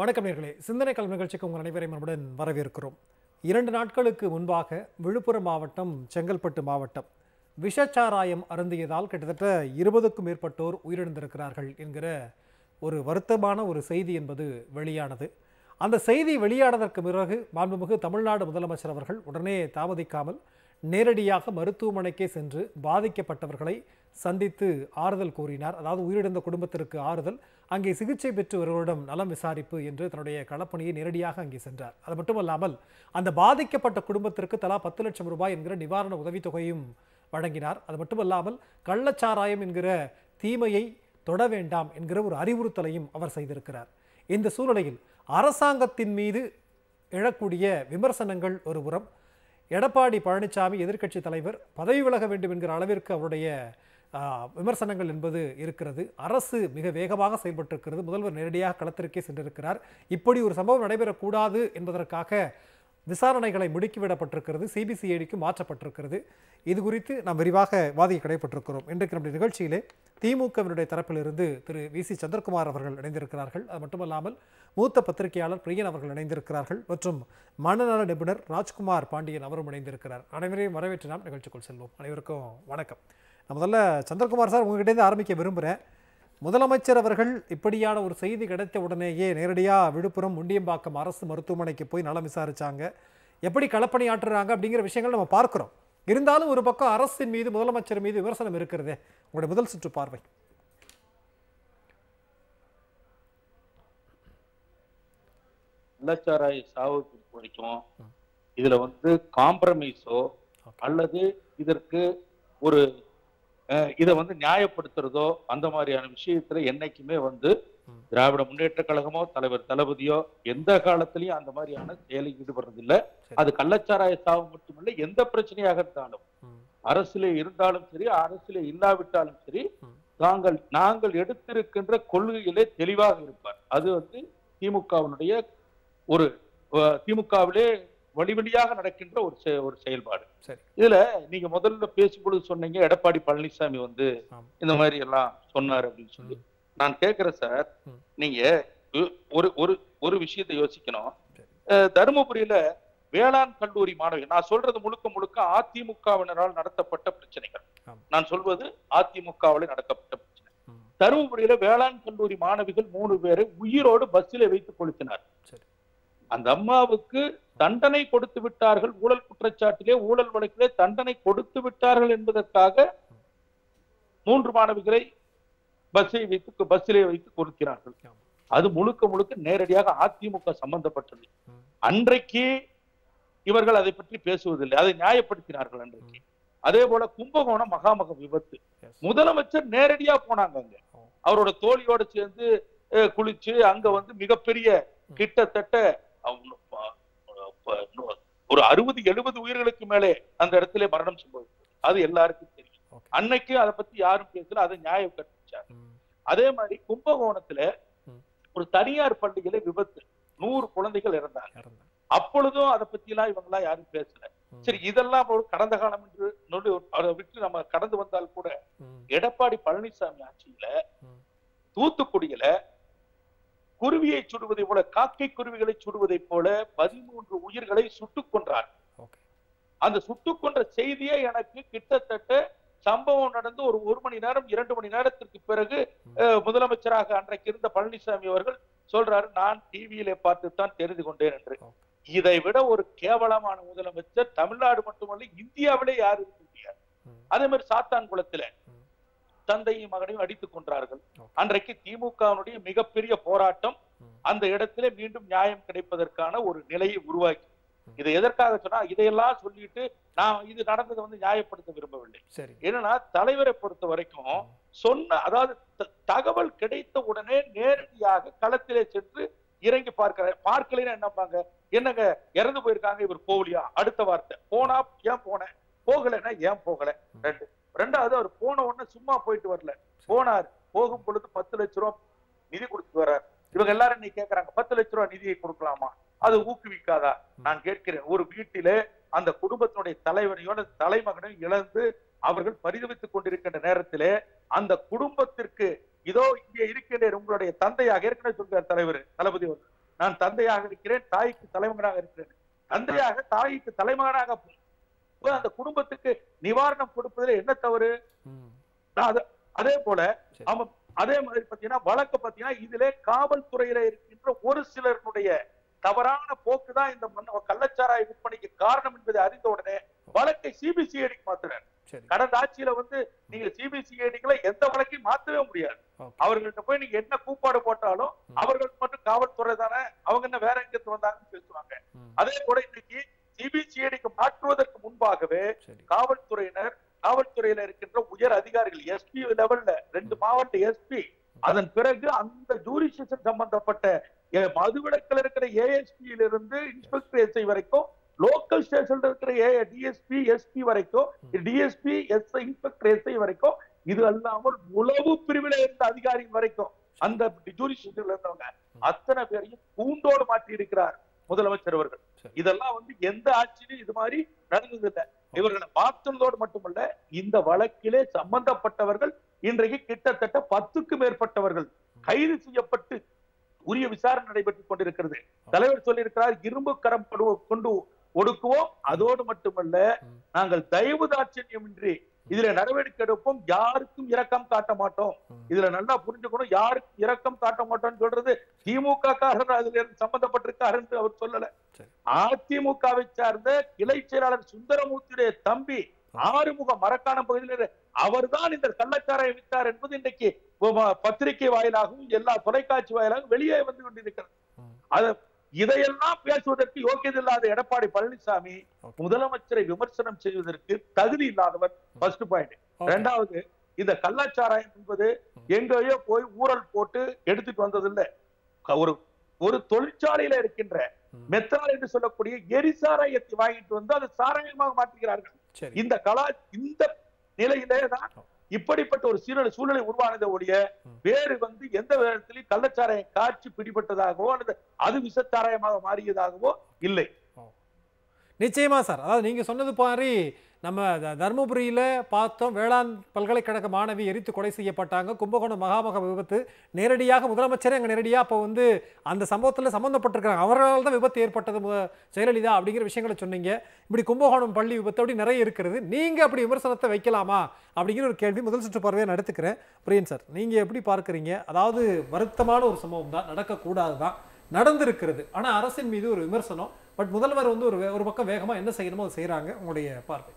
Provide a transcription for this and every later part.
வணக்கம் நேர்களே சிந்தனை கல்வி நிகழ்ச்சிக்கு உங்கள் அனைவரையும் நம்முடன் வரவேற்கிறோம் இரண்டு நாட்களுக்கு முன்பாக விழுப்புரம் மாவட்டம் செங்கல்பட்டு மாவட்டம் விஷச்சாராயம் அருந்தியதால் கிட்டத்தட்ட இருபதுக்கும் மேற்பட்டோர் உயிரிழந்திருக்கிறார்கள் என்கிற ஒரு வருத்தமான ஒரு செய்தி என்பது வெளியானது அந்த செய்தி வெளியானதற்கு பிறகு மாண்புமிகு தமிழ்நாடு முதலமைச்சர் அவர்கள் உடனே தாமதிக்காமல் நேரடியாக மருத்துவமனைக்கே சென்று பாதிக்கப்பட்டவர்களை சந்தித்து ஆறுதல் கூறினார் அதாவது உயிரிழந்த குடும்பத்திற்கு ஆறுதல் அங்கே சிகிச்சை பெற்று வருவரிடம் நலம் விசாரிப்பு என்று தன்னுடைய களப்பணியை நேரடியாக அங்கே சென்றார் அது மட்டுமல்லாமல் அந்த பாதிக்கப்பட்ட குடும்பத்திற்கு தலா பத்து லட்சம் ரூபாய் என்கிற நிவாரண உதவித்தொகையும் வழங்கினார் அது மட்டுமல்லாமல் கள்ளச்சாராயம் என்கிற தீமையை தொட வேண்டாம் என்கிற ஒரு அறிவுறுத்தலையும் அவர் செய்திருக்கிறார் இந்த சூழ்நிலையில் அரசாங்கத்தின் மீது எழக்கூடிய விமர்சனங்கள் ஒருபுறம் எடப்பாடி பழனிசாமி எதிர்க்கட்சி தலைவர் பதவி விலக வேண்டும் என்கிற அளவிற்கு அவருடைய ஆ, விமர்சனங்கள் என்பது இருக்கிறது அரசு மிக வேகமாக செயல்பட்டிருக்கிறது முதல்வர் நேரடியாக களத்திற்கே சென்றிருக்கிறார் இப்படி ஒரு சம்பவம் நடைபெறக்கூடாது என்பதற்காக விசாரணைகளை முடுக்கிவிடப்பட்டிருக்கிறது சிபிசிஐடிக்கு மாற்றப்பட்டிருக்கிறது இது குறித்து நாம் விரிவாக வாதிக்க கடைப்பட்டிருக்கிறோம் இன்றைக்கு நம்முடைய நிகழ்ச்சியிலே திமுகவினுடைய தரப்பிலிருந்து திரு வி சி சந்திரகுமார் அவர்கள் இணைந்திருக்கிறார்கள் அது மட்டுமல்லாமல் மூத்த பத்திரிகையாளர் பிரியன் அவர்கள் இணைந்திருக்கிறார்கள் மற்றும் மனநல நிபுணர் ராஜ்குமார் பாண்டியன் அவரும் இணைந்திருக்கிறார் அனைவரையும் வரவேற்று நாம் நிகழ்ச்சிக்குள் செல்வோம் அனைவருக்கும் வணக்கம் நான் முதல்ல சந்திரகுமார் சார் உங்ககிட்டேருந்து ஆரம்பிக்க விரும்புகிறேன் முதலமைச்சர் அவர்கள் இப்படியான ஒரு செய்தி கிடைத்த உடனேயே நேரடியாக விழுப்புரம் முண்டியம்பாக்கம் அரசு மருத்துவமனைக்கு போய் நலம் விசாரிச்சாங்க எப்படி களப்பணி ஆற்றுறாங்க அப்படிங்கிற விஷயங்கள் நம்ம பார்க்கிறோம் இருந்தாலும் ஒரு பக்கம் அரசின் மீது முதலமைச்சர் மீது விமர்சனம் இருக்கிறதே உங்களுடைய முதல் சுற்று பார்வை கள்ளச்சாராய சாவு வரைக்கும் இதுல வந்து காம்ப்ரமைஸோ அல்லது இதற்கு ஒரு அஹ், இதை வந்து நியாயப்படுத்துறதோ அந்த மாதிரியான விஷயத்துல என்னைக்குமே வந்து ம். திராவிட முன்னேற்ற கழகமோ தலைவர் தளபதியோ எந்த காலத்திலயும் அந்த மாதிரியான செயலில் ஈடுபடுறதில்ல சரி. அது கள்ளச்சாராய சாவு மட்டுமில்லை எந்த பிரச்சனையாக இருந்தாலும் ம், அரசிலே இருந்தாலும் சரி அரசிலே இல்லாவிட்டாலும் சரி ம். தாங்கள் நாங்கள் எடுத்திருக்கின்ற கொள்கையிலே தெளிவாக இருப்பார் அது வந்து திமுகவினுடைய ஒரு அஹ், திமுகவிலே வழி வழியாக நடக்கின்ற ஒரு செ- ஒரு செயல்பாடு சரி இதுல நீங்க முதல்ல பேசும்பொழுது சொன்னீங்க எடப்பாடி பழனிசாமி வந்து ஆம். இந்த மாதிரி எல்லாம் சொன்னார் அப்படின்னு சொல்லி நான் கேக்குறேன் சார் ம். நீங்க ஒ- ஒரு ஒரு ஒரு விஷயத்தை யோசிக்கணும் சரி. அஹ், தருமபுரியில வேளாண் கல்லூரி மாணவிகள் நான் சொல்றது முழுக்க முழுக்க அதிமுகவினரால் நடத்தப்பட்ட பிரச்சனைகள் ஆம். நான் சொல்வது அதிமுகவால் நடத்தப்பட்ட பிரச்சனை ம், தருமபுரியில வேளாண் கல்லூரி மாணவிகள் மூணு பேரை உயிரோடு பஸ்ஸில் வைத்து கொளுத்தினார் சரி அந்த அம்மாவுக்கு தண்டனை கொடுத்து விட்டார்கள் ஊழல் குற்றச்சாட்டிலே ஊழல் வழக்கிலே தண்டனை கொடுத்து விட்டார்கள் என்பதற்காக மூன்று மாணவிகளை பஸ்ஸை வைத்து பஸ்ஸிலே வைத்து கொடுக்கிறார்கள் ஆம். அது முழுக்க முழுக்க நேரடியாக அதிமுக சம்பந்தப்பட்டது ம், அன்றைக்கு இவர்கள் அதை பற்றி பேசுவதில்லை அதை நியாயப்படுத்தினார்கள் அன்றைக்கு அதே போல கும்பகோணம் மகாமக விபத்து yes. முதலமைச்சர் நேரடியா போனாங்க அங்க ஓ. அவரோட தோழியோட சேர்ந்து அஹ், குளிச்சு அங்க வந்து மிகப்பெரிய கிட்டத்தட்ட அவங்க ப- ப- இன்னும் ஒரு அறுபது எழுபது உயிர்களுக்கு மேலே அந்த இடத்துல மரணம் சம்பவித்தது அது எல்லாருக்கும் தெரியும் Okay. அன்னைக்கு அதை பத்தி யாரும் பேசல அதை நியாயம் கற்பிச்சார் ம், அதே மாதிரி கும்பகோணத்துல ம். ஒரு தனியார் பள்ளியில விபத்து நூறு குழந்தைகள் இறந்தாங்க இறந்தாங்க. அப்பொழுதும் அதை பத்தி எல்லாம் இவங்க எல்லாம் யாரும் பேசல ம், சரி இதெல்லாம் ஒரு கடந்த காலம் என்று சொல்லி அதை விட்டு நம்ம கடந்து வந்தால் கூட ம், எடப்பாடி பழனிசாமி ஆட்சியில ம், தூத்துக்குடியில குருவியை சுடுவதை போல காக்கை குருவிகளை சுடுவதை போல பதிமூன்று உயிர்களை சுட்டுக் கொன்றார் okay. அந்த சுட்டுக் கொன்ற செய்தியே எனக்கு கிட்டத்தட்ட சம்பவம் நடந்து ஒரு ஒரு மணி நேரம் இரண்டு மணி நேரத்திற்கு பிறகு அஹ், முதலமைச்சராக அன்றைக்கு இருந்த பழனிசாமி அவர்கள் சொல்றாரு நான் டிவியிலே பார்த்துத்தான் தெரிந்து கொண்டேன் என்று Okay. இதை விட ஒரு கேவலமான முதலமைச்சர் தமிழ்நாடு மட்டுமல்ல இந்தியாவிலே யாரும் இருக்க முடியாது ம், அதே மாதிரி சாத்தான்குளத்துல ம். தந்தையும் மகனையும் அடித்துக் கொன்றார்கள் Okay. அன்றைக்கு திமுகவினுடைய மிகப்பெரிய போராட்டம் ம். அந்த இடத்திலே மீண்டும் நியாயம் கிடைப்பதற்கான ஒரு நிலையை உருவாக்கி ம். இதை எதற்காக சொன்னா இதையெல்லாம் சொல்லிட்டு நான் இது நடந்ததை வந்து நியாயப்படுத்த விரும்பவில்லை சரி என்னன்னா தலைவரை பொறுத்த வரைக்கும் சொன்ன அதாவது த- தகவல் கிடைத்த உடனே நேரடியாக களத்திலே சென்று இறங்கி பார்க்கிற பார்க்கலைன்னா என்னப்பாங்க என்னங்க இறந்து போயிருக்காங்க இவர் போகலையா அடுத்த வார்த்தை போனா ஏன் போனேன் போகலைன்னா ஏன் போகல ம். ரெண்டு ரெண்டாவது அவர் போன உடனே சும்மா போயிட்டு வரல போனார் போகும் பொழுது பத்து லட்ச ரூபா நிதி கொடுத்து வர்றார் இவங்க எல்லாரும் இன்னைக்கு கேக்குறாங்க பத்து லட்ச ரூபா நிதியை கொடுக்கலாமா அது ஊக்குவிக்காதா நான் கேட்கிறேன் ஒரு வீட்டிலே அந்த குடும்பத்தினுடைய தலைவனையோட தலைமகனையும் இழந்து அவர்கள் பரிதவித்துக் கொண்டிருக்கின்ற நேரத்திலே அந்த குடும்பத்திற்கு இதோ இங்கே இருக்கின்ற உங்களுடைய தந்தையாக ஏற்கனவே சொல்கிறார் தலைவர் தளபதி அவர்கள் நான் தந்தையாக இருக்கிறேன் தாய்க்கு தலைமகனாக இருக்கிறேன் தந்தையாக தாய்க்கு தலைமகனாக போய் அந்த குடும்பத்துக்கு நிவாரணம் கொடுப்பதில் என்ன தவறு ம். நான் அத- அதே போல சரி. அவன் அதே மாதிரி பாத்தீங்கன்னா வழக்கு பாத்தீங்கன்னா இதிலே காவல்துறையில இருக்கின்ற ஒரு சிலருடைய தவறான போக்கு தான் இந்த மன்ன- கள்ளச்சாராய விற்பனைக்கு காரணம் என்பதை அறிந்த உடனே வழக்கை சிபிசிஐடிக்கு மாத்துறாரு சரி கடந்த ஆட்சியில வந்து நீங்க சிபிசிஐடிகளை எந்த வழக்கையும் மாத்தவே முடியாது ஓகே அவர்கள்ட்ட போய் நீங்க என்ன கூப்பாடு போட்டாலும் ம். அவர்களுக்கு மட்டும் காவல்துறை தானே அவங்க என்ன வேற எங்க இருந்து வந்தாங்கன்னு பேசுவாங்க ம். அதே போல இன்னைக்கு சிபிசிஐடிக்கு மாற்றுவதற்கு முன்பாகவே சரி காவல்துறையினர் காவல்துறையில இருக்கின்ற உயர் அதிகாரிகள் எஸ்பி லெவல்ல ரெண்டு மாவட்ட எஸ்பி அதன் பிறகு அந்த ஜூரிஷன் சம்பந்தப்பட்ட எ, மதுவிலக்கில் இருக்கிற ஏஎஸ்பியில இருந்து இன்ஸ்பெக்டர் எஸ்ஐ வரைக்கும் லோக்கல் ஸ்டேஷன்ல இருக்கிற ஏ டிஎஸ்பி எஸ்பி வரைக்கும் டிஎஸ்பி எஸ்ஐ இன்ஸ்பெக்டர் எஸ்ஐ வரைக்கும் இது அல்லாமல் உளவு பிரிவில இருந்த அதிகாரி வரைக்கும் அந்த ஜூரிஷன்ல இருந்தவங்க அத்தனை பேரையும் கூண்டோடு மாற்றி இருக்கிறார் முதலமைச்சர் அவர்கள் சரி. இதெல்லாம் வந்து எந்த ஆட்சியிலும் இது மாதிரி நடந்தது இல்ல இவர்களை மாற்றுவதோடு மட்டுமல்ல இந்த வழக்கிலே சம்பந்தப்பட்டவர்கள் இன்றைக்கு கிட்டத்தட்ட பத்துக்கு மேற்பட்டவர்கள் கைது செய்யப்பட்டு உரிய விசாரணை நடைபெற்றுக் கொண்டிருக்கிறது தலைவர் சொல்லியிருக்கிறார் இரும்பு கரம் கொடு- கொண்டு ஒடுக்குவோம் அதோடு மட்டுமல்ல ம். நாங்கள் தயவு தாட்சண்யமின்றி இதுல நடவடிக்கை எடுப்போம் யாருக்கும் இரக்கம் காட்ட மாட்டோம் ம். இதுல நல்லா புரிஞ்சுக்கணும் யாருக்கும் இரக்கம் காட்ட மாட்டோம்னு சொல்றது திமுக காரர் அதுல இருந்து சம்பந்தப்பட்டிருக்காரு என்று அவர் சொல்லல சரி. அதிமுகவை சார்ந்த கிளை செயலாளர் சுந்தரமூர்த்தியுடைய தம்பி ஆறுமுக மரக்கான பகுதியில் அவர்தான் இந்த கள்ளச்சாராயம் வித்தார் என்பது இன்றைக்கு உம- பத்திரிகை வாயிலாகவும் எல்லா தொலைக்காட்சி வாயிலாகவும் வெளியே வந்து கொண்டிருக்கிறது ம். அது இதையெல்லாம் பேசுவதற்கு யோக்கியது இல்லாத எடப்பாடி பழனிசாமி Okay. முதலமைச்சரை விமர்சனம் செய்வதற்கு தகுதி இல்லாதவர் ஃபர்ஸ்ட் பாயிண்ட் Okay. ரெண்டாவது இந்த கள்ளச்சாராயம் என்பது எங்கேயோ போய் ஊழல் போட்டு எடுத்துட்டு வந்தது இல்ல க- ஒரு ஒரு தொழிற்சாலையில இருக்கின்ற ம். மெத்தனால் என்று சொல்லக்கூடிய எரிசாராயத்தை வாங்கிட்டு வந்து அதை சாராயமாக மாற்றுகிறார்கள் சரி இந்த கலா இந்த நிலையிலே தான் இப்படிப்பட்ட ஒரு சூழ்நிலை சூழ்நிலை உருவானதை ஒழிய ம். வேறு வந்து எந்த விதத்திலையும் கள்ளச்சாராயம் காட்சி பிடிபட்டதாகவோ அல்லது அது விசச்சாராயமாக மாறியதாகவோ இல்லை நிச்சயமா சார் அதாவது நீங்க சொன்னது மாதிரி நம்ம த- தருமபுரியில பார்த்தோம் வேளாண் பல்கலைக்கழக மாணவி எரித்து கொலை செய்யப்பட்டாங்க கும்பகோணம் மகாமக விபத்து நேரடியாக முதலமைச்சரே அங்கே நேரடியாக அப்போ வந்து அந்த சம்பவத்தில் சம்மந்தப்பட்டிருக்காங்க அவர்களால் தான் விபத்து ஏற்பட்டது மு- ஜெயலலிதா அப்படிங்கிற விஷயங்களை சொன்னீங்க இப்படி கும்பகோணம் பள்ளி விபத்து அப்படி நிறைய இருக்கிறது நீங்க அப்படி விமர்சனத்தை வைக்கலாமா அப்படிங்கிற ஒரு கேள்வி முதல் சுற்று பார்வையை நான் எடுத்துக்கிறேன் பிரியன் சார் நீங்க எப்படி பார்க்கறீங்க அதாவது வருத்தமான ஒரு சம்பவம் தான் நடக்கக்கூடாது தான் நடந்திருக்கிறது ஆனா அரசின் மீது ஒரு விமர்சனம் பட் முதல்வர் வந்து ஒரு வே- ஒரு பக்கம் வேகமா என்ன செய்யணுமோ அதை செய்றாங்க உங்களுடைய பார்வை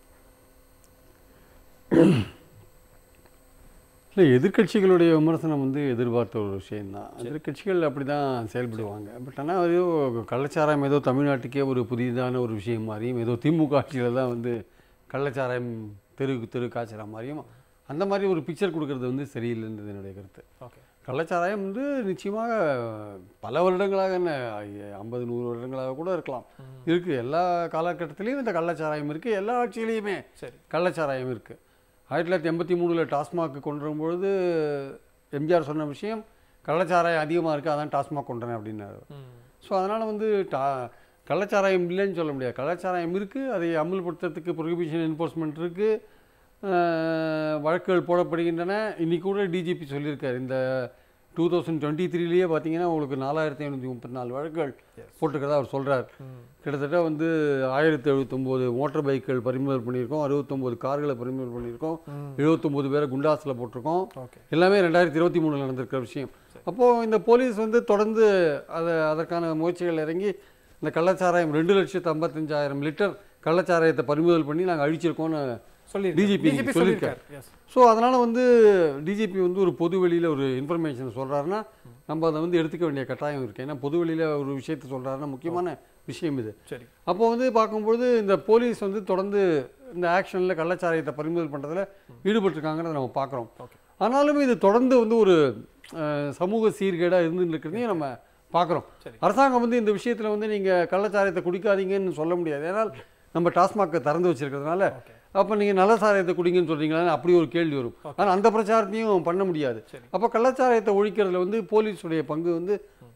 இல்லை எதிர்க்கட்சிகளுடைய விமர்சனம் வந்து எதிர்பார்த்த ஒரு விஷயம்தான் எதிர்க்கட்சிகள் அப்படி தான் செயல்படுவாங்க பட் ஆனால் ஏதோ கள்ளச்சாராயம் ஏதோ தமிழ்நாட்டுக்கே ஒரு புதிதான ஒரு விஷயம் மாதிரியும் ஏதோ திமுக ஆட்சியில் தான் வந்து கள்ளச்சாராயம் தெருக்கு தெரு காய்ச்சற மாதிரியும் அந்த மாதிரி ஒரு பிக்சர் கொடுக்கறது வந்து சரியில்லைன்றது என்னுடைய கருத்து ஓகே கள்ளச்சாராயம் வந்து நிச்சயமாக பல வருடங்களாக என்ன ஐம்பது நூறு வருடங்களாக கூட இருக்கலாம் இருக்குது எல்லா காலகட்டத்திலையும் இந்த கள்ளச்சாராயம் இருக்குது எல்லா ஆட்சியிலையுமே சரி கள்ளச்சாராயம் இருக்குது ஆயிரத்தி தொள்ளாயிரத்தி எண்பத்தி மூணில் டாஸ்மாக் கொண்டு வரும்பொழுது எம்ஜிஆர் சொன்ன விஷயம் கள்ளச்சாராயம் அதிகமாக இருக்குது அதான் டாஸ்மாக் கொண்டுறேன் அப்படின்னாரு ம். ஸோ அதனால் வந்து டா கள்ளச்சாராயம் இல்லைன்னு சொல்ல முடியாது கள்ளச்சாராயம் இருக்குது அதை அமுல்படுத்துறதுக்கு ப்ரொஹிபிஷன் என்ஃபோர்ஸ்மெண்ட் இருக்குது வழக்குகள் போடப்படுகின்றன இன்றைக்கி கூட டிஜிபி சொல்லியிருக்காரு இந்த டூ தௌசண்ட் டுவெண்ட்டி த்ரீலேயே பார்த்தீங்கன்னா உங்களுக்கு நாலாயிரத்தி ஐநூற்றி முப்பத்தி நாலு வழக்குகள் போட்டிருக்கிறதா அவர் சொல்கிறார் ம். கிட்டத்தட்ட வந்து ஆயிரத்தி எழுபத்தொம்போது மோட்டார் பைக்குகள் பறிமுதல் பண்ணியிருக்கோம் அறுபத்தொம்போது கார்களை பறிமுதல் பண்ணியிருக்கோம் ம். எழுபத்தொம்போது பேரை குண்டாஸில் போட்டிருக்கோம் ஓகே எல்லாமே ரெண்டாயிரத்தி இருபத்தி மூணில் நடந்திருக்கிற விஷயம் அப்போது இந்த போலீஸ் வந்து தொடர்ந்து அதை அதற்கான முயற்சிகள் இறங்கி இந்த கள்ளச்சாராயம் ரெண்டு லட்சத்து ஐம்பத்தஞ்சாயிரம் லிட்டர் கள்ளச்சாராயத்தை பறிமுதல் பண்ணி நாங்கள் அழிச்சிருக்கோம்னு சொல்லி DGP டிஜிபி சொல்லியிருக்காரு. சொல்லியிருக்காரு எஸ் ஸோ அதனால் வந்து டிஜிபி வந்து ஒரு பொது வெளியில் ஒரு இன்ஃபர்மேஷன் சொல்கிறாருன்னா நம்ம அதை வந்து எடுத்துக்க வேண்டிய கட்டாயம் இருக்குது ஏன்னா பொது வெளியில் ஒரு விஷயத்தை சொல்கிறாருன்னா முக்கியமான விஷயம் இது சரி அப்போ வந்து பார்க்கும்பொழுது இந்த போலீஸ் வந்து தொடர்ந்து இந்த ஆக்ஷனில் கள்ளச்சாராயத்தை பறிமுதல் பண்ணுறதுல ஈடுபட்டிருக்காங்கிறத நம்ம பார்க்குறோம் ஓகே ஆனாலும் இது தொடர்ந்து வந்து ஒரு அஹ், சமூக சீர்கேடாக இருந்துட்டு இருக்கிறதையும் நம்ம பார்க்குறோம் சரி. அரசாங்கம் வந்து இந்த விஷயத்தில் வந்து நீங்கள் கள்ளச்சாராயத்தை குடிக்காதீங்கன்னு சொல்ல முடியாது ஏன்னால் நம்ம டாஸ்மாக்கை திறந்து வச்சிருக்கிறதுனால ஓகே அப்போ நீங்கள் நல்ல சாராயத்தை குடிங்கன்னு சொல்கிறீங்களா அப்படி ஒரு கேள்வி வரும் ஆனால் அந்த பிரச்சாரத்தையும் பண்ண முடியாது சரி. அப்போ கள்ளச்சாராயத்தை ஒழிக்கிறதுல வந்து போலீஸுடைய பங்கு வந்து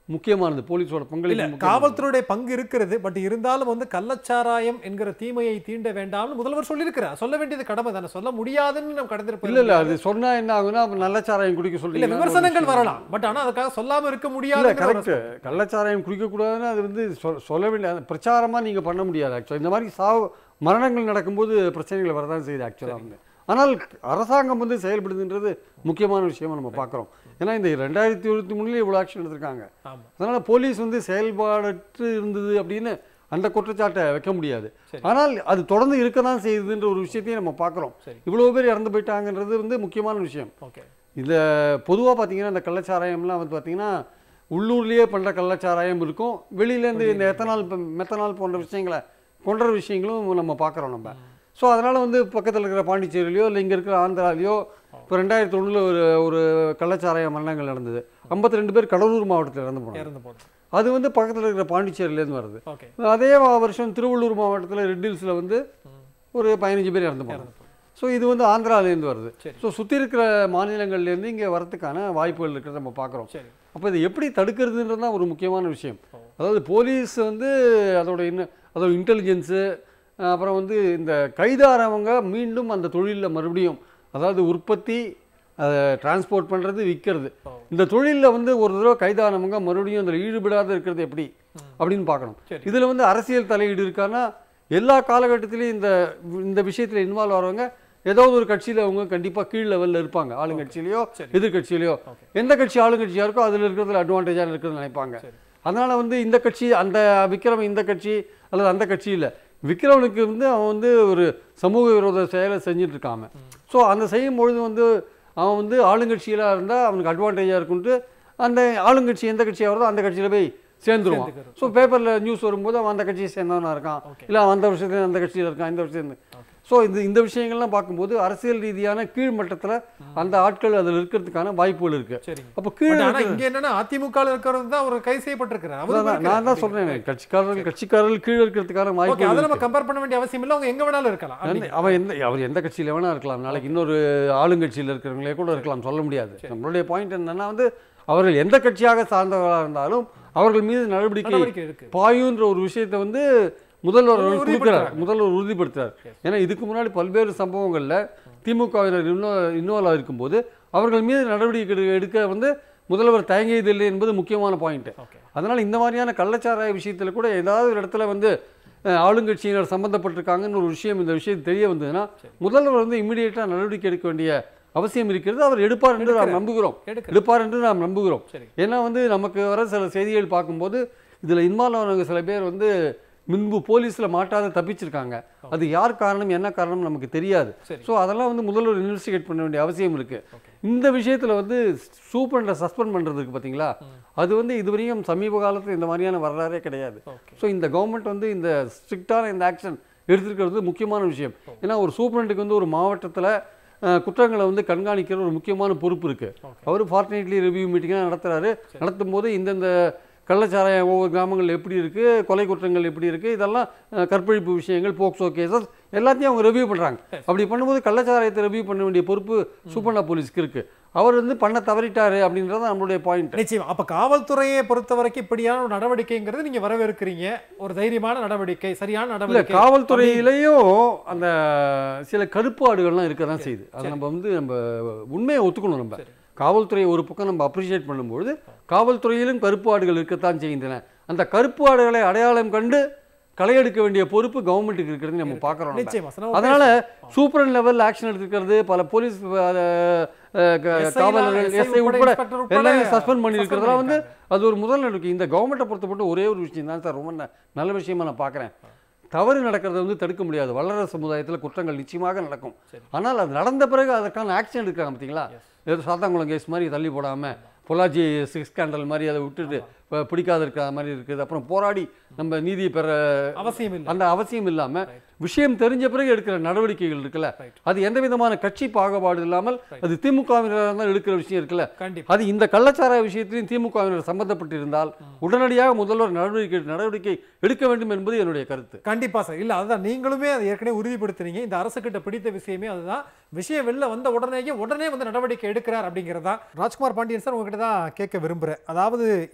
முக்கியமானது போலீஸோட இல்ல பங்களிப்பு முக்கியமானது. காவல்துறையுடைய பங்கு இருக்கிறது பட் இருந்தாலும் வந்து கள்ளச்சாராயம் என்கிற தீமையை தீண்ட வேண்டாம்னு முதல்வர் சொல்லியிருக்கிறார் சொல்ல வேண்டியது கடமை தானே சொல்ல முடியாதுன்னு நம்ம கடந்து இல்ல இல்ல அது சொன்னா என்ன ஆகுனா அப்ப நல்ல சாராயம் குடிக்க இல்ல சொல்றீங்க விமர்சனங்கள் வரலாம் பட் ஆனா அதுக்காக சொல்லாம இருக்க இல்ல முடியாது கரெக்ட் கள்ளச்சாராயம் குடிக்கக்கூடாதுன்னு அது வந்து சொல் சொல்ல வேண்டிய அது பிரச்சாரமா நீங்க பண்ண முடியாது ஆக்சுவலாக இந்த மாதிரி சாவு மரணங்கள் நடக்கும்போது பிரச்சனைகள் வரதான் செய்யுது ஆக்சுவலாக வந்து ஆனால் அரசாங்கம் வந்து செயல்படுதுன்றது முக்கியமான விஷயமா நம்ம பார்க்குறோம் ஏன்னா இந்த ரெண்டாயிரத்தி இருபத்தி மூணுல இவ்வளோ ஆக்ஷன் எடுத்திருக்காங்க ஆமா அதனால போலீஸ் வந்து செயல்பாடற்று இருந்தது அப்படின்னு அந்த குற்றச்சாட்டை வைக்க முடியாது சரி. ஆனால் அது தொடர்ந்து இருக்க தான் செய்யுதுன்ற ஒரு விஷயத்தையும் நம்ம பார்க்குறோம் சரி. இவ்வளோ பேர் இறந்து போயிட்டாங்கன்றது வந்து முக்கியமான விஷயம் ஓகே இந்த பொதுவாக பார்த்தீங்கன்னா இந்த கள்ளச்சாராயம்லாம் வந்து பார்த்தீங்கன்னா உள்ளூர்லேயே பண்ணுற கள்ளச்சாராயம் இருக்கும் வெளியிலேருந்து இந்த எத்தனால் ப- மெத்தனால் போன்ற விஷயங்களை கொன்ற விஷயங்களும் நம்ம பார்க்குறோம் நம்ம ஸோ அதனால் வந்து பக்கத்தில் இருக்கிற பாண்டிச்சேரியிலையோ இல்லை இங்கே இருக்கிற ஆந்திராலையோ இப்போ ரெண்டாயிரத்தி ஒன்றில் ஒரு ஒரு கள்ளச்சாராய மரணங்கள் நடந்தது 52 ரெண்டு பேர் கடலூர் மாவட்டத்தில் இறந்து போனாங்க இறந்து போகுது அது வந்து பக்கத்தில் இருக்கிற பாண்டிச்சேரியிலேருந்து வருது ஓகே அதே வருஷம் திருவள்ளூர் மாவட்டத்தில் ரெட் ஹில்ஸில் வந்து ஒரு பதினஞ்சு பேர் இறந்து போனாங்க ஸோ இது வந்து ஆந்திராலேருந்து வருது சரி. ஸோ சுற்றி இருக்கிற மாநிலங்கள்லேருந்து இங்கே வரதுக்கான வாய்ப்புகள் இருக்கிறத நம்ம பார்க்குறோம் சரி அப்போ இதை எப்படி தடுக்கிறதுன்றது தான் ஒரு முக்கியமான விஷயம் அதாவது போலீஸ் வந்து அதோட இன்ன அதோட இன்டெலிஜென்ஸு அப்புறம் வந்து இந்த கைதாரவங்க மீண்டும் அந்த தொழிலில் மறுபடியும் அதாவது உற்பத்தி அதை டிரான்ஸ்போர்ட் பண்ணுறது விற்கிறது ஓ. இந்த தொழிலில் வந்து ஒரு தடவை கைதானவங்க மறுபடியும் அதில் ஈடுபடாத இருக்கிறது எப்படி அப்படின்னு பார்க்கணும் சரி. இதில் வந்து அரசியல் தலையீடு இருக்கான்னா எல்லா காலகட்டத்திலையும் இந்த இந்த விஷயத்தில் இன்வால்வ் ஆகிறவங்க ஏதாவது ஒரு கட்சியில் அவங்க கண்டிப்பாக கீழ் லெவலில் இருப்பாங்க ஆளுங்கட்சியிலையோ சரி. எதிர்கட்சியிலையோ ஓகே எந்த கட்சி ஆளுங்கட்சியாக இருக்கோ அதில் இருக்கிறதுல அட்வான்டேஜாக இருக்கிறது நினைப்பாங்க சரி. அதனால வந்து இந்த கட்சி அந்த விக்ரம் இந்த கட்சி அல்லது அந்த கட்சி இல்லை விக்ரமனுக்கு வந்து அவன் வந்து ஒரு சமூக விரோத செயலை செஞ்சுட்டு இருக்காம ஸோ அந்த செய்யும் பொழுது வந்து அவன் வந்து ஆளுங்கட்சியிலாக இருந்தால் அவனுக்கு அட்வான்டேஜாக இருக்குன்ட்டு அந்த ஆளுங்கட்சி எந்த கட்சியாக வருதோ அந்த கட்சியில் போய் சேர்ந்துருவான் சேர்ந்துக்கிறது. ஸோ பேப்பரில் நியூஸ் வரும்போது அவன் அந்த கட்சியை சேர்ந்தவனா இருக்கான் Okay. இல்லை அவன் அந்த விஷயத்துல அந்த கட்சியில் இருக்கான் இந்த விஷயத்துல ஸோ இந்த இந்த விஷயங்கள்லாம் பார்க்கும்போது அரசியல் ரீதியான கீழ் மட்டத்தில் அந்த ஆட்கள் அதில் இருக்கிறதுக்கான வாய்ப்புகள் இருக்கு சரிங்க அப்போ கீழே பட் ஆனா இங்க என்னன்னா அதிமுக இருக்கிறது தான் அவர் கைது செய்யப்பட்டிருக்கிறார் அவரும் அதான் இருக்கிறார். நான் தான் சொல்றேன் கட்சிக்காரர்கள் கட்சிக்காரர்கள் கீழே இருக்கிறதுக்கான ஓகே வாய்ப்பு அதை நம்ம கம்பேர் பண்ண வேண்டிய அவசியம் இல்லை அவங்க எங்க வேணாலும் இருக்கலாம் அப்படிங்க. அவன் எந்த அவர் எந்த கட்சியில வேணா இருக்கலாம் நாளைக்கு இன்னொரு ஆளுங்கட்சியில் இருக்கிறவங்களே கூட இருக்கலாம் சொல்ல முடியாது நம்மளுடைய பாயிண்ட் என்னன்னா வந்து அவர்கள் எந்த கட்சியாக சார்ந்தவர்களாக இருந்தாலும் அவர்கள் மீது நடவடிக்கை நடவடிக்கை இருக்கு பாயுன்ற ஒரு விஷயத்தை வந்து முதல்வர் அவர்கள் அவர் கொடுக்கிறார் உறுதிப்படுத்துறாங்க. முதல்வர் உறுதிப்படுத்துறார் ஏன்னா இதுக்கு முன்னாடி பல்வேறு சம்பவங்கள்ல திமுகவினர் இன்னும் இன்வால்வ் இருக்கும்போது அவர்கள் மீது நடவடிக்கை எடு- எடுக்க வந்து முதல்வர் தயங்கியதில்லை என்பது முக்கியமான பாயிண்ட் ஓகே அதனால இந்த மாதிரியான கள்ளச்சாராய விஷயத்துல கூட ஏதாவது ஒரு இடத்துல வந்து அஹ், ஆளுங்கட்சியினர் சம்பந்தப்பட்டிருக்காங்கன்னு ஒரு விஷயம் இந்த விஷயம் தெரிய வந்ததுன்னா முதல்வர் வந்து இமிடியேட்டாக நடவடிக்கை எடுக்க வேண்டிய அவசியம் இருக்கிறது அவர் எடுப்பார் என்று நாம் நம்புகிறோம் எடுக்க எடுப்பார் என்று நாம் நம்புகிறோம் சரி ஏன்னா வந்து நமக்கு வர சில செய்திகள் பார்க்கும்போது இதில் இன்வால்வ் ஆனவங்க சில பேர் வந்து முன்பு போலீஸில் மாட்டாத தப்பிச்சிருக்காங்க அது யார் காரணம் என்ன காரணம் நமக்கு தெரியாது சரி. ஸோ அதெல்லாம் வந்து முதல்வர் இன்வெஸ்டிகேட் பண்ண வேண்டிய அவசியம் இருக்கு இந்த விஷயத்தில் வந்து சூப்பரண்டை சஸ்பெண்ட் பண்ணுறதுக்கு பார்த்தீங்களா அது வந்து இதுவரையும் சமீப காலத்தில் இந்த மாதிரியான வரலாறே கிடையாது ஓகே ஸோ இந்த கவர்மெண்ட் வந்து இந்த ஸ்ட்ரிக்டான இந்த ஆக்ஷன் எடுத்திருக்கிறது முக்கியமான விஷயம் ஏன்னா ஒரு சூப்பரண்டுக்கு வந்து ஒரு மாவட்டத்தில் குற்றங்களை வந்து கண்காணிக்கிற ஒரு முக்கியமான பொறுப்பு இருக்கு Okay. அவர் ஃபார்ட்நைட்லி ரிவ்யூ மீட்டிங்காக நடத்துறாரு நடத்தும் போது இந்தந்த கள்ளச்சாராயம் ஒவ்வொரு கிராமங்கள் எப்படி இருக்கு கொலை குற்றங்கள் எப்படி இருக்கு இதெல்லாம் அஹ், கற்பழிப்பு விஷயங்கள் போக்சோ கேசஸ் எல்லாத்தையும் அவங்க ரிவ்யூ பண்றாங்க அப்படி பண்ணும்போது கள்ளச்சாராயத்தை ரிவ்யூ பண்ண வேண்டிய பொறுப்பு சூப்பர்ணா போலீஸ்க்கு இருக்கு அவர் வந்து பண்ண தவறிட்டாரு அப்படின்றது நம்மளுடைய பாயிண்ட் நிச்சயம் அப்ப காவல்துறையை பொறுத்த வரைக்கும் இப்படியான ஒரு நடவடிக்கைங்கிறது நீங்க வரவேற்கிறீங்க ஒரு தைரியமான நடவடிக்கை சரியான இல்ல நடவடிக்கை காவல்துறையிலையும் அந்த சில கருப்பாடுகள்லாம் இருக்க தான் செய்யுது அது நம்ம வந்து நம்ம உண்மையை ஒத்துக்கணும் நம்ம காவல்துறை ஒரு பக்கம் நம்ம அப்ரிஷியேட் பண்ணும்பொழுது காவல்துறையிலும் கருப்பு ஆடுகள் இருக்கத்தான் செய்கின்றன அந்த கருப்பு ஆடுகளை அடையாளம் கண்டு களையெடுக்க வேண்டிய பொறுப்பு கவர்மெண்ட்டுக்கு இருக்கிறது நம்ம பார்க்குறோம் நம்ம. நிச்சயமா சார். நம்ம அதனால சூப்பரன் லெவல் ஆக்ஷன் எடுத்துக்கிறது பல போலீஸ் அஹ், அஹ், க- SI காவலர்கள் SI எஸ்ஐ உட்பட, உட்பட inspector உட்பட எல்லாரையும் சஸ்பெண்ட் suspend பண்ணியிருக்கிறதுலாம் வந்து பண்ணியிருக்காங்க. அது ஒரு முதல் நடவடிக்கை இந்த கவர்மெண்ட்டை பொறுத்தப்பட்டு ஒரே ஒரு விஷயம் தான் சார் ரொம்ப ந- நல்ல விஷயமா நான் பார்க்குறேன் தவறு நடக்கிறத வந்து தடுக்க முடியாது வளர சமுதாயத்தில் குற்றங்கள் நிச்சயமாக நடக்கும் சரி. ஆனால் அது நடந்த பிறகு அதற்கான ஆக்ஷன் எடுக்கிறாங்க பார்த்தீங்களா ஏதோ சாத்தாங்குளம் கேஸ் மாதிரி தள்ளி போடாமல் பொள்ளாச்சி சிக்ஸ் ஸ்கேண்டல் மாதிரி அதை விட்டுட்டு ப- பிடிக்காத இருக்கிற மாதிரி இருக்குது அப்புறம் போராடி நம்ம நீதியை பெற அவசியம் இல்லை அந்த அவசியம் இல்லாம விஷயம் தெரிஞ்ச பிறகு எடுக்கிற நடவடிக்கைகள் இருக்குல்ல Right. அது எந்த விதமான கட்சி பாகுபாடு இல்லாமல் அது திமுகவினராக தான் எடுக்கிற விஷயம் இருக்குல்ல கண்டிப்பா அது இந்த கள்ளச்சாராய விஷயத்திலையும் திமுகவினர் சம்பந்தப்பட்டிருந்தால் உடனடியாக முதல்வர் நடவடிக்கை நடவடிக்கை எடுக்க வேண்டும் என்பது என்னுடைய கருத்து கண்டிப்பா சார் இல்ல அதுதான் நீங்களுமே அதை ஏற்கனவே உறுதிப்படுத்துனீங்க இந்த அரசு கிட்ட பிடித்த விஷயமே அதுதான் விஷயம் வெளில வந்த உடனேயே உடனே வந்து நடவடிக்கை எடுக்கிறார் அப்படிங்கிறது தான் ராஜ்குமார் பாண்டியன் சார் உங்ககிட்ட தான் கேட்க விரும்புறேன் அதாவது எந்த சார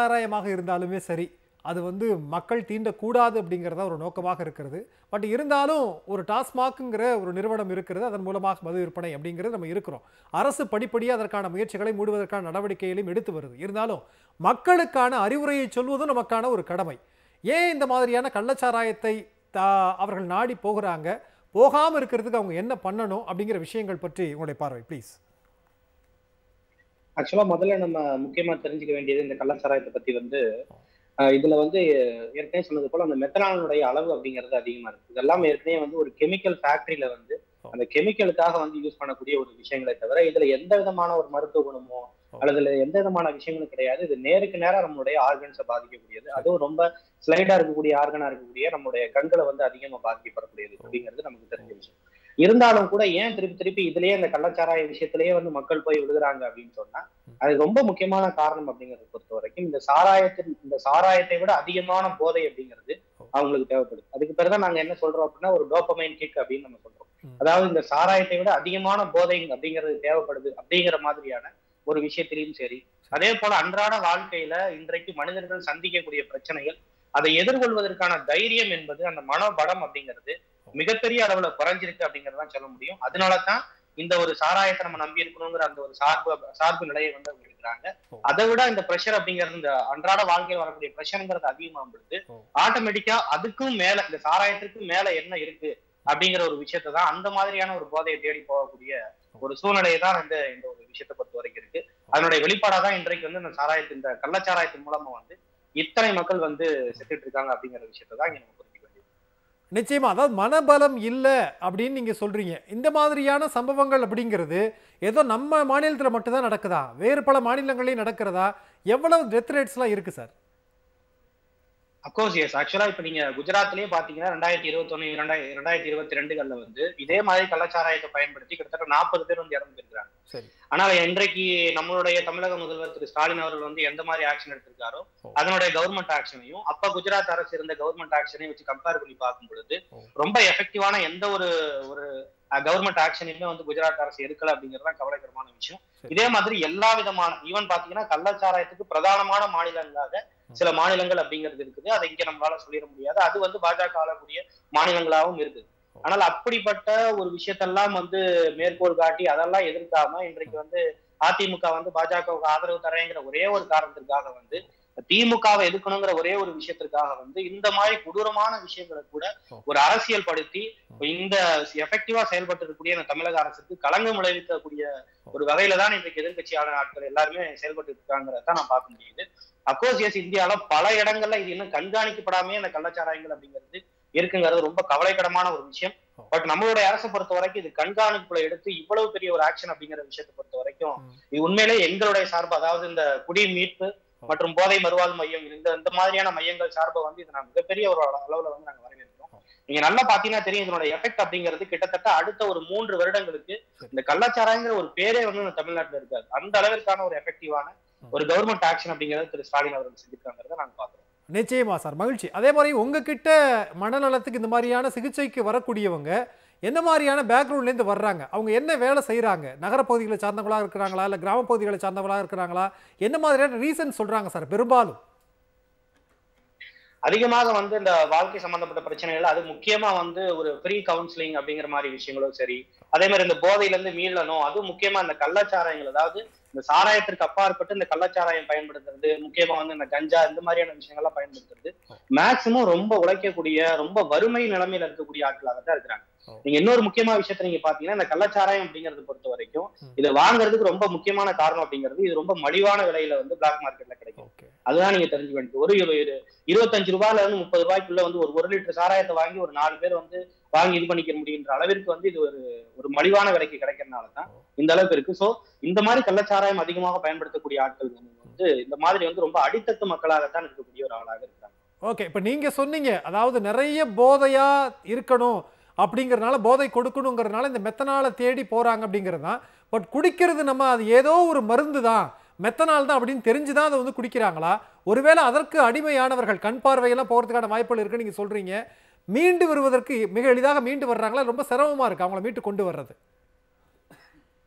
கள்ளச்சாராயமாக இருந்தாலுமே சரி அது வந்து மக்கள் தீண்டக்கூடாது அப்படிங்கிறதா ஒரு நோக்கமாக இருக்கிறது பட் இருந்தாலும் ஒரு டாஸ்மாக்குங்கிற ஒரு நிறுவனம் இருக்கிறது அதன் மூலமாக மது விற்பனை அப்படிங்கிறது நம்ம இருக்கிறோம் அரசு படிப்படியாக அதற்கான முயற்சிகளை மூடுவதற்கான நடவடிக்கைகளையும் எடுத்து வருது இருந்தாலும் மக்களுக்கான அறிவுரையை சொல்வதும் நமக்கான ஒரு கடமை ஏன் இந்த மாதிரியான கள்ளச்சாராயத்தை தா அவர்கள் நாடி போகிறாங்க போகாமல் இருக்கிறதுக்கு அவங்க என்ன பண்ணணும் அப்படிங்கிற விஷயங்கள் பற்றி உங்களுடைய பார்வை ப்ளீஸ் ஆக்சுவலா முதல்ல நம்ம முக்கியமா தெரிஞ்சுக்க வேண்டியது இந்த கள்ளச்சாராயத்தை பத்தி வந்து அஹ் இதுல வந்து ஏற்கனவே சொன்னது போல அந்த மெத்தனாலுடைய அளவு அப்படிங்கிறது அதிகமா இருக்கு இதெல்லாம் ஏற்கனவே வந்து ஒரு கெமிக்கல் ஃபேக்டரியில வந்து அந்த கெமிக்கலுக்காக வந்து யூஸ் பண்ணக்கூடிய ஒரு விஷயங்களே தவிர இதுல எந்த விதமான ஒரு மருத்துவ குணமோ அல்லது இதுல எந்த விதமான விஷயங்களும் கிடையாது இது நேருக்கு நேரா நம்மளுடைய ஆர்கன்ஸை பாதிக்கக்கூடியது அதுவும் ரொம்ப ஸ்லைடா இருக்கக்கூடிய ஆர்கனா இருக்கக்கூடிய நம்மளுடைய கண்களை வந்து அதிகமா பாதிக்கப்படக்கூடியது அப்படிங்கிறது நமக்கு தெரிஞ்ச விஷயம் இருந்தாலும் கூட ஏன் திருப்பி திருப்பி இதுலயே இந்த கள்ளச்சாராய விஷயத்திலேயே வந்து மக்கள் போய் விழுகிறாங்க அப்படின்னு சொன்னா அது ரொம்ப முக்கியமான காரணம் அப்படிங்கறத பொறுத்த வரைக்கும் இந்த சாராயத்தின் இந்த சாராயத்தை விட அதிகமான போதை அப்படிங்கிறது அவங்களுக்கு தேவைப்படுது அதுக்கு பிறகுதான் நாங்க என்ன சொல்றோம் அப்படின்னா ஒரு டோப்பமைன் கிக் அப்படின்னு நம்ம சொல்றோம் ம். அதாவது இந்த சாராயத்தை விட அதிகமான போதை அப்படிங்கிறது தேவைப்படுது அப்படிங்கிற மாதிரியான ஒரு விஷயத்திலையும் சரி அதே போல அன்றாட வாழ்க்கையில இன்றைக்கு மனிதர்கள் சந்திக்கக்கூடிய பிரச்சனைகள் அதை எதிர்கொள்வதற்கான தைரியம் என்பது அந்த மனோபலம் அப்படிங்கிறது மிகப்பெரிய அளவுல குறைஞ்சிருக்கு அப்படிங்கறதான் சொல்ல முடியும் அதனாலதான் இந்த ஒரு சாராயத்தை நம்ம நம்பி இருக்கணுங்கிற அந்த ஒரு சார்பு சார்பு நிலையை வந்து அவங்க எடுக்கிறாங்க ஓ. அதை விட இந்த ப்ரெஷர் அப்படிங்கிறது இந்த அன்றாட வாழ்க்கையில் வரக்கூடிய ப்ரெஷருங்கிறது அதிகமாகும் பொழுது ஓ. ஆட்டோமேட்டிக்கா அதுக்கும் மேல இந்த சாராயத்திற்கும் மேல என்ன இருக்கு அப்படிங்கிற ஒரு விஷயத்தை தான் அந்த மாதிரியான ஒரு போதையை தேடி போகக்கூடிய ஒரு சூழ்நிலையை தான் இந்த இந்த ஒரு விஷயத்தை பொறுத்த வரைக்கும் இருக்கு அதனுடைய வெளிப்பாடா தான் இன்றைக்கு வந்து இந்த சாராயத்தின் இந்த கள்ளச்சாராயத்தின் மூலமா வந்து இத்தனை மக்கள் வந்து செத்துட்டு இருக்காங்க அப்படிங்கிற விஷயத்தை தான் இங்க நம்ம புரிஞ்சுக்க வேண்டியது நிச்சயமா அதாவது மனபலம் இல்லை அப்படின்னு நீங்க சொல்றீங்க இந்த மாதிரியான சம்பவங்கள் அப்படிங்கிறது ஏதோ நம்ம மாநிலத்தில் மட்டும்தான் நடக்குதா வேறு பல மாநிலங்களையும் நடக்கிறதா எவ்வளவு டெத் ரேட்ஸ்லாம் இருக்கு சார் அப்கோர்ஸ் எஸ் ஆக்சுவலா இப்ப நீங்க குஜராத்லயே பாத்தீங்கன்னா ரெண்டாயிரத்தி இருபத்தொன்னு இரண்டாயிரத்தி ரெண்டாயிரத்தி இருபத்தி ரெண்டுகள்ல வந்து இதே மாதிரி கள்ளச்சாராயத்தை பயன்படுத்தி கிட்டத்தட்ட நாற்பது பேர் வந்து இறந்து போயிருக்காங்க சரி ஆனால் இன்றைக்கு நம்மளுடைய தமிழக முதல்வர் திரு ஸ்டாலின் அவர்கள் வந்து எந்த மாதிரி ஆக்ஷன் எடுத்திருக்காரோ ஓ. அதனுடைய கவர்மெண்ட் ஆக்ஷனையும் அப்ப குஜராத் அரசு இருந்த கவர்மெண்ட் ஆக்ஷனையும் வச்சு கம்பேர் பண்ணி பார்க்கும் பொழுது ஓ. ரொம்ப எஃபெக்டிவான எந்த ஒரு ஒரு கவர்மெண்ட் ஆக்ஷனையுமே வந்து குஜராத் அரசு எடுக்கல அப்படிங்கிறது தான் கவலைக்கிடமான விஷயம் சரி. இதே மாதிரி எல்லா விதமான ஈவன் பாத்தீங்கன்னா கள்ளச்சாராயத்துக்கு பிரதானமான மாநிலங்களாக சில மாநிலங்கள் அப்படிங்கிறது இருக்குது அதை இங்க நம்மளால சொல்லிட முடியாது அது வந்து பாஜக ஆளக்கூடிய மாநிலங்களாகவும் இருக்குது ஆனால் அப்படிப்பட்ட ஒரு விஷயத்தெல்லாம் வந்து மேற்கோள் காட்டி அதெல்லாம் எதிர்க்காம இன்றைக்கு வந்து அதிமுக வந்து பாஜகவுக்கு ஆதரவு தரேங்கிற ஒரே ஒரு காரணத்திற்காக வந்து திமுகவை எதிர்க்கணுங்கிற ஒரே ஒரு விஷயத்திற்காக வந்து இந்த மாதிரி கொடூரமான விஷயங்களை கூட ஒரு அரசியல் படுத்தி இந்த எஃபெக்டிவா செயல்பட்டு இருக்கக்கூடிய இந்த தமிழக அரசுக்கு களங்கம் விளைவிக்கக்கூடிய ஒரு வகையில தான் இன்றைக்கு எதிர்கட்சியான ஆட்கள் எல்லாருமே செயல்பட்டு இருக்காங்கிறத நான் பார்க்க முடியுது அப்கோர்ஸ் எஸ் இந்தியால பல இடங்கள்ல இது இன்னும் கண்காணிக்கப்படாமே இந்த கள்ளச்சாராயங்கள் அப்படிங்கிறது இருக்குங்கிறது ரொம்ப கவலைக்கிடமான ஒரு விஷயம் பட் நம்மளுடைய அரசை பொறுத்த வரைக்கும் இது கண்காணிப்புல எடுத்து இவ்வளவு பெரிய ஒரு ஆக்ஷன் அப்படிங்கிற விஷயத்தை பொறுத்த வரைக்கும் ம். இது உண்மையிலே எங்களுடைய சார்பு அதாவது இந்த குடி மீட்பு மற்றும் போதை மறுவாழ் மையம் இந்த இந்த மாதிரியான மையங்கள் சார்பை வந்து இது நான் மிகப்பெரிய ஒரு அள- அளவுல வந்து நாங்க வரவேற்கிறோம் நீங்க நல்லா பாத்தீங்கன்னா தெரியும் இதனுடைய எஃபெக்ட் அப்படிங்கிறது கிட்டத்தட்ட அடுத்த ஒரு மூன்று வருடங்களுக்கு இந்த கள்ளச்சாராயங்கிற ஒரு பேரே வந்து இந்த தமிழ்நாட்டுல இருக்காது அந்த அளவிற்கான ஒரு எஃபெக்டிவான ஒரு கவர்மெண்ட் ஆக்ஷன் அப்படிங்கறது திரு ஸ்டாலின் அவர்கள் செஞ்சிருக்காங்கிறத நாங்க பாக்குறோம் நிச்சயமா சார் மகிழ்ச்சி அதே மாதிரி உங்ககிட்ட மனநலத்துக்கு இந்த மாதிரியான சிகிச்சைக்கு வரக்கூடியவங்க என்ன மாதிரியான பேக்ரவுண்ட்லேருந்து வர்றாங்க அவங்க என்ன வேலை செய்கிறாங்க நகரப்பகுதிகளை சார்ந்தவங்களா இருக்கிறாங்களா இல்லை கிராமப்பகுதிகளை சார்ந்தவங்களா இருக்கிறாங்களா என்ன மாதிரியான ரீசன் சொல்கிறாங்க சார் பெரும்பாலும் அதிகமாக வந்து இந்த வாழ்க்கை சம்பந்தப்பட்ட பிரச்சனைகள் அது முக்கியமா வந்து ஒரு ஃப்ரீ கவுன்சிலிங் அப்படிங்கிற மாதிரி விஷயங்களும் சரி அதே மாதிரி இந்த போதையில இருந்து மீளணும் அது முக்கியமா இந்த கள்ளச்சாராயங்கள் அதாவது இந்த சாராயத்திற்கு அப்பாற்பட்டு இந்த கள்ளச்சாராயம் பயன்படுத்துறது முக்கியமா வந்து இந்த கஞ்சா இந்த மாதிரியான விஷயங்கள்லாம் பயன்படுத்துறது மேக்சிமம் ரொம்ப உழைக்கக்கூடிய ரொம்ப வறுமை நிலைமையில இருக்கக்கூடிய ஆட்களாக தான் இருக்கிறாங்க ஓ. நீங்க இன்னொரு முக்கியமான விஷயத்த நீங்க பாத்தீங்கன்னா இந்த கள்ளச்சாராயம் அப்படிங்கறத பொறுத்த வரைக்கும் ம். இதை வாங்குறதுக்கு ரொம்ப முக்கியமான காரணம் அப்படிங்கிறது இது ரொம்ப மலிவான விலையில வந்து பிளாக் மார்க்கெட்ல கிடைக்கும் ஓகே அதுதான் நீங்க தெரிஞ்சுக்க வேண்டியது ஒரு இரு- இரு- இருபத்தஞ்சு ரூபாயில இருந்து முப்பது ரூபாய்க்குள்ள வந்து ஒரு ஒரு லிட்டர் சாராயத்தை வாங்கி ஒரு நாலு பேர் வந்து வாங்கி இது பண்ணிக்க முடியுன்ற அளவிற்கு வந்து இது ஒரு ஒரு மலிவான விலைக்கு கிடைக்கிறதுனால தான் இந்த அளவுக்கு இருக்கு சோ இந்த மாதிரி கள்ளச்சாராயம் அதிகமாக பயன்படுத்தக்கூடிய ஆட்கள் வந்து இந்த மாதிரி வந்து ரொம்ப அடித்தட்டு மக்களாகத்தான் இருக்கக்கூடிய ஒரு ஆளாக இருக்காங்க ஓகே இப்போ நீங்கள் சொன்னீங்க அதாவது நிறைய போதையாக இருக்கணும் அப்படிங்கிறனால போதை கொடுக்கணுங்கிறனால இந்த மெத்தனாலை தேடி போகிறாங்க அப்படிங்கிறது தான் பட் குடிக்கிறது நம்ம அது ஏதோ ஒரு மருந்து தான் மெத்தனால் தான் அப்படின்னு தெரிஞ்சு தான் அதை வந்து குடிக்கிறாங்களா ஒருவேளை அதற்கு அடிமையானவர்கள் கண் பார்வையெல்லாம் போகிறதுக்கான வாய்ப்புகள் இருக்குன்னு நீங்கள் சொல்கிறீங்க மீண்டு வருவதற்கு மிக எளிதாக மீண்டு வர்றாங்களா ரொம்ப சிரமமாக இருக்குது அவங்கள மீட்டு கொண்டு வர்றது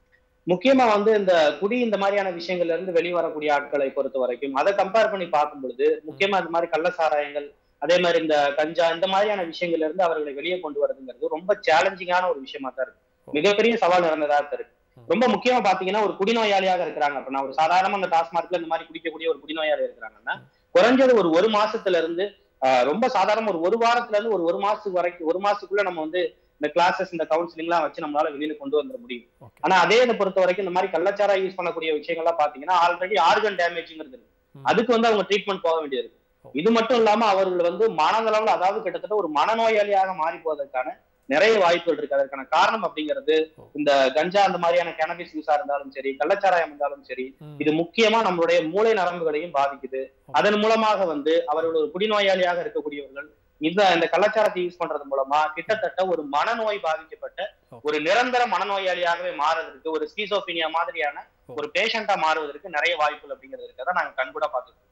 முக்கியமா வந்து இந்த குடி இந்த மாதிரியான விஷயங்கள்ல இருந்து வெளிவரக்கூடிய ஆட்களை பொறுத்த வரைக்கும் அதை கம்பேர் பண்ணி பார்க்கும் பொழுது முக்கியமா இந்த மாதிரி கள்ள சாராயங்கள் அதே மாதிரி இந்த கஞ்சா இந்த மாதிரியான விஷயங்கள்ல இருந்து அவர்களை வெளியே கொண்டு வரதுங்கிறது ரொம்ப சேலஞ்சிங்கான ஒரு விஷயமா தான் இருக்கு மிகப்பெரிய சவால் நிறைந்ததா தான் இருக்கு ரொம்ப முக்கியமா பாத்தீங்கன்னா ஒரு குடிநோயாளியாக இருக்கிறாங்க அப்ப நான் ஒரு சாதாரண அந்த டாஸ்மார்க்ல இந்த மாதிரி குடிக்கக்கூடிய ஒரு குடிநோயாளி இருக்கிறாங்கன்னா குறைஞ்சது ஒரு ஒரு மாசத்துல இருந்து ஆஹ், ரொம்ப சாதாரண ஒரு ஒரு வாரத்துல இருந்து ஒரு ஒரு மாசத்துக்கு வரைக்கும் ஒரு மாசத்துக்குள்ள நம்ம வந்து இந்த கிளாஸஸ் இந்த கவுன்சிலிங் எல்லாம் வச்சு நம்மளால வெளியில கொண்டு வந்துட முடியும் Okay. ஆனா அதே இதை பொறுத்த வரைக்கும் இந்த மாதிரி கள்ளச்சாரா யூஸ் பண்ணக்கூடிய விஷயங்கள்லாம் பாத்தீங்கன்னா ஆல்ரெடி ஆர்கன் டேமேஜ்ங்கிறது இருக்கு ம். அதுக்கு வந்து அவங்க ட்ரீட்மெண்ட் போக வேண்டியது இருக்கு ஓ. இது மட்டும் இல்லாம அவர்கள் வந்து மனதளவுல அதாவது கிட்டத்தட்ட ஒரு மனநோயாளியாக மாறி போவதற்கான நிறைய வாய்ப்புகள் இருக்கு அதற்கான காரணம் அப்படிங்கிறது ஓ. இந்த கஞ்சா அந்த மாதிரியான கேனபிஸ் யூஸா இருந்தாலும் சரி கள்ளச்சாராயம் இருந்தாலும் சரி ம். இது முக்கியமா நம்மளுடைய மூளை நரம்புகளையும் பாதிக்குது அதன் மூலமாக வந்து அவர்கள் ஒரு குடிநோயாளியாக இருக்கக்கூடியவர்கள் இந்த இந்த கலாச்சாரத்தை யூஸ் பண்றது மூலமா கிட்டத்தட்ட ஒரு மனநோய் பாதிக்கப்பட்ட Okay. ஒரு நிரந்தர மனநோயாளியாகவே மாறுவதற்கு ஒரு ஸ்கீசோபினியா மாதிரியான Oh. ஒரு பேஷண்டா மாறுவதற்கு நிறைய வாய்ப்புகள் அப்படிங்கிறது இருக்கு அதான் நாங்க கண்கூட பார்த்துருக்கோம்